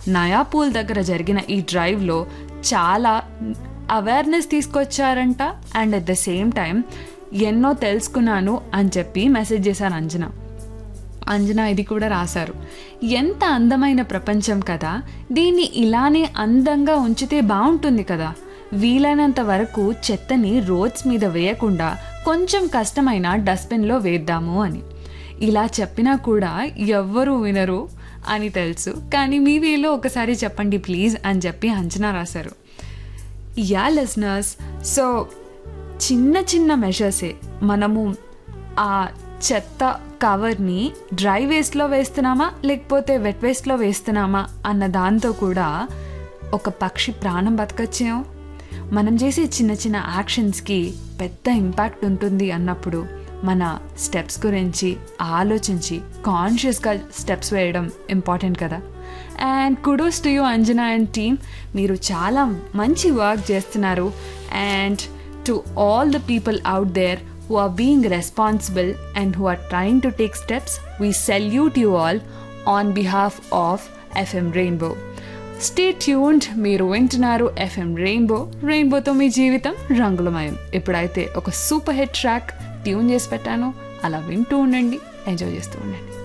నయాపూల్ దగ్గర జరిగిన ఈ డ్రైవ్లో చాలా అవేర్నెస్ తీసుకొచ్చారంట and at the same time ఎన్నో తెలుసుకున్నాను అని చెప్పి మెసేజ్ చేశాను అంజనా అంజనా ఇది కూడా రాశారు ఎంత అందమైన ప్రపంచం కదా దీన్ని ఇలానే అందంగా ఉంచితే బాగుంటుంది కదా వీలైనంత వరకు చెత్తని రోడ్స్ మీద వేయకుండా కొంచెం కష్టమైన డస్ట్బిన్లో వేద్దాము అని ఇలా చెప్పినా కూడా ఎవ్వరూ వినరు అని తెలుసు కానీ మీ వేలో ఒకసారి చెప్పండి ప్లీజ్ అని చెప్పి అంచనా రాశారు యా లిస్నర్స్ సో చిన్న చిన్న మెషర్సే మనము ఆ చెత్త కవర్ని డ్రై వేస్ట్లో వేస్తున్నామా లేకపోతే వెట్ వేస్ట్లో వేస్తున్నామా అన్న దాంతో కూడా ఒక పక్షి ప్రాణం బతకచ్చేమో మనం చేసే చిన్న చిన్న యాక్షన్స్కి పెద్ద ఇంపాక్ట్ ఉంటుంది అన్నప్పుడు మన స్టెప్స్ గురించి ఆలోచించి కాన్షియస్గా స్టెప్స్ వేయడం ఇంపార్టెంట్ కదా and kudos to you Anjana and team మీరు చాలా మంచి వర్క్ చేస్తున్నారు and to all the people out there who are being responsible and who are trying to take steps, we salute you all on behalf of FM Rainbow. Stay tuned మీరు వింటున్నారు FM rainbow రెయిన్బోతో మీ జీవితం రంగులమయం ఇప్పుడైతే ఒక super hit track tune చేసి పెట్టాను అలా వింటూ ఉండండి ఎంజాయ్ చేస్తూ ఉండండి